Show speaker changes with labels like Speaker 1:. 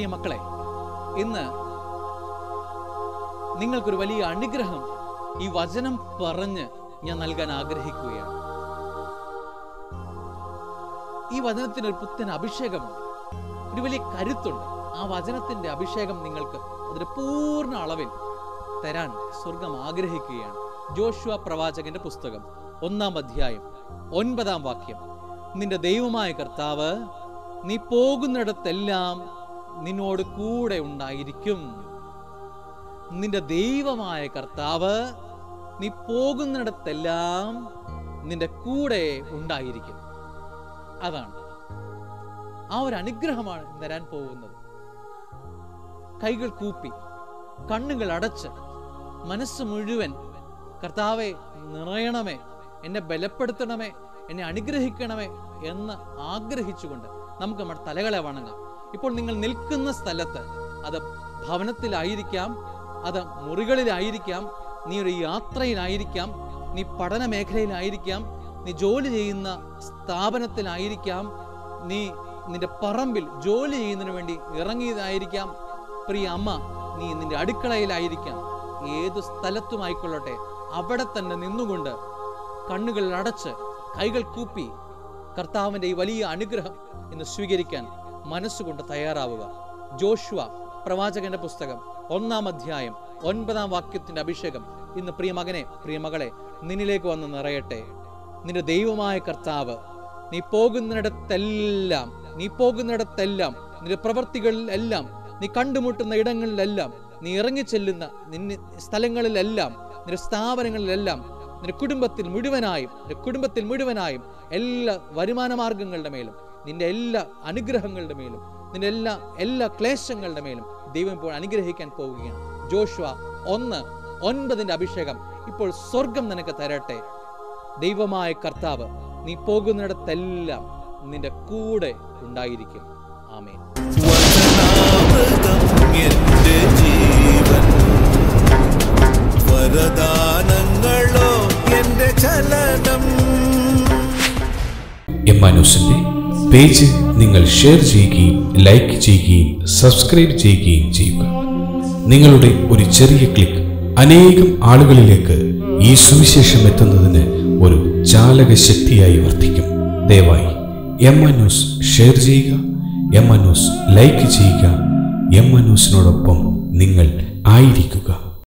Speaker 1: മക്കളെ ഇന്ന് നിങ്ങൾക്കൊരു വലിയ അനുഗ്രഹം ഈ വചനം പറഞ്ഞ് ഞാൻ നൽകാൻ ആഗ്രഹിക്കുകയാണ് ഈ വചനത്തിന് ഒരു പുത്തൻ അഭിഷേകമുണ്ട് ഒരു വലിയ കരുത്തുണ്ട് ആ വചനത്തിന്റെ അഭിഷേകം നിങ്ങൾക്ക് അതിന്റെ പൂർണ്ണ അളവിൽ തരാൻ സ്വർഗം ആഗ്രഹിക്കുകയാണ് ജോഷുവ പ്രവാചകന്റെ പുസ്തകം ഒന്നാം അധ്യായം ഒൻപതാം വാക്യം നിന്റെ ദൈവമായ കർത്താവ് നീ പോകുന്നിടത്തെല്ലാം നിന്നോട് കൂടെ ഉണ്ടായിരിക്കും നിന്റെ ദൈവമായ കർത്താവ് നീ പോകുന്നിടത്തെല്ലാം നിന്റെ കൂടെ ഉണ്ടായിരിക്കും അതാണ് ആ ഒരു അനുഗ്രഹമാണ് തരാൻ പോകുന്നത് കൈകൾ കൂപ്പി കണ്ണുകൾ അടച്ച് മനസ്സ് മുഴുവൻ കർത്താവെ നിറയണമേ എന്നെ ബലപ്പെടുത്തണമേ എന്നെ അനുഗ്രഹിക്കണമേ എന്ന് ആഗ്രഹിച്ചുകൊണ്ട് നമുക്ക് നമ്മുടെ തലകളെ വണങ്ങാം ഇപ്പോൾ നിങ്ങൾ നിൽക്കുന്ന സ്ഥലത്ത് അത് ഭവനത്തിലായിരിക്കാം അത് മുറികളിലായിരിക്കാം നീ ഒരു യാത്രയിലായിരിക്കാം നീ പഠന മേഖലയിലായിരിക്കാം നീ ജോലി ചെയ്യുന്ന സ്ഥാപനത്തിലായിരിക്കാം നീ നിന്റെ പറമ്പിൽ ജോലി ചെയ്യുന്നതിന് വേണ്ടി ഇറങ്ങിയതായിരിക്കാം പ്രിയ അമ്മ നീ നിന്റെ അടുക്കളയിലായിരിക്കാം ഏത് സ്ഥലത്തുമായിക്കൊള്ളട്ടെ അവിടെ തന്നെ നിന്നുകൊണ്ട് കണ്ണുകൾ അടച്ച് കൈകൾ കൂപ്പി കർത്താവിന്റെ ഈ വലിയ അനുഗ്രഹം ഇന്ന് സ്വീകരിക്കാൻ മനസ്സുകൊണ്ട് തയ്യാറാവുക ജോഷുവ പ്രവാചകന്റെ പുസ്തകം ഒന്നാം അധ്യായം ഒൻപതാം വാക്യത്തിന്റെ അഭിഷേകം ഇന്ന് പ്രിയമകനെ പ്രിയമകളെ നിന്നിലേക്ക് വന്ന് നിറയട്ടെ നിന്റെ ദൈവമായ കർത്താവ് നീ പോകുന്നിടത്തെല്ലാം നീ പോകുന്നിടത്തെല്ലാം നിന്റെ പ്രവർത്തികളിലെല്ലാം നീ കണ്ടുമുട്ടുന്ന ഇടങ്ങളിലെല്ലാം നീ ഇറങ്ങിച്ചെല്ലുന്ന നിന്നെ സ്ഥലങ്ങളിലെല്ലാം നിന്റെ സ്ഥാപനങ്ങളിലെല്ലാം നിന്റെ കുടുംബത്തിൽ മുഴുവനായും നിന്റെ കുടുംബത്തിൽ മുഴുവനായും എല്ലാ വരുമാന മാർഗങ്ങളുടെ മേലും നിന്റെ എല്ലാ അനുഗ്രഹങ്ങളുടെ മേലും നിന്റെ എല്ലാ എല്ലാ ക്ലേശങ്ങളുടെ മേലും ദൈവം ഇപ്പോൾ അനുഗ്രഹിക്കാൻ പോവുകയാണ് ജോഷുവ ഒന്ന് ഒൻപതിന്റെ അഭിഷേകം ഇപ്പോൾ സ്വർഗം നിനക്ക് തരട്ടെ ദൈവമായ കർത്താവ് നീ പോകുന്നിടത്തെല്ലാം നിന്റെ കൂടെ ഉണ്ടായിരിക്കും ആമേൻ
Speaker 2: വചനാമൃതം എന്റെ ജീവൻ വരദാനങ്ങളോ എന്റെ ചലനം
Speaker 3: എമ്മാനൂസിന്റെ പേജ് നിങ്ങൾ ഷെയർ ചെയ്യുകയും ലൈക്ക് ചെയ്യുകയും സബ്സ്ക്രൈബ് ചെയ്യുകയും ചെയ്യുക നിങ്ങളുടെ ഒരു ചെറിയ ക്ലിക്ക് അനേകം ആളുകളിലേക്ക് ഈ സുവിശേഷം എത്തുന്നതിന് ഒരു ചാലക ശക്തിയായി വർദ്ധിക്കും ദയവായി എം ന്യൂസ് ഷെയർ ചെയ്യുക എം ന്യൂസ് ലൈക്ക് ചെയ്യുക എം ന്യൂസിനോടൊപ്പം നിങ്ങൾ ആയിരിക്കുക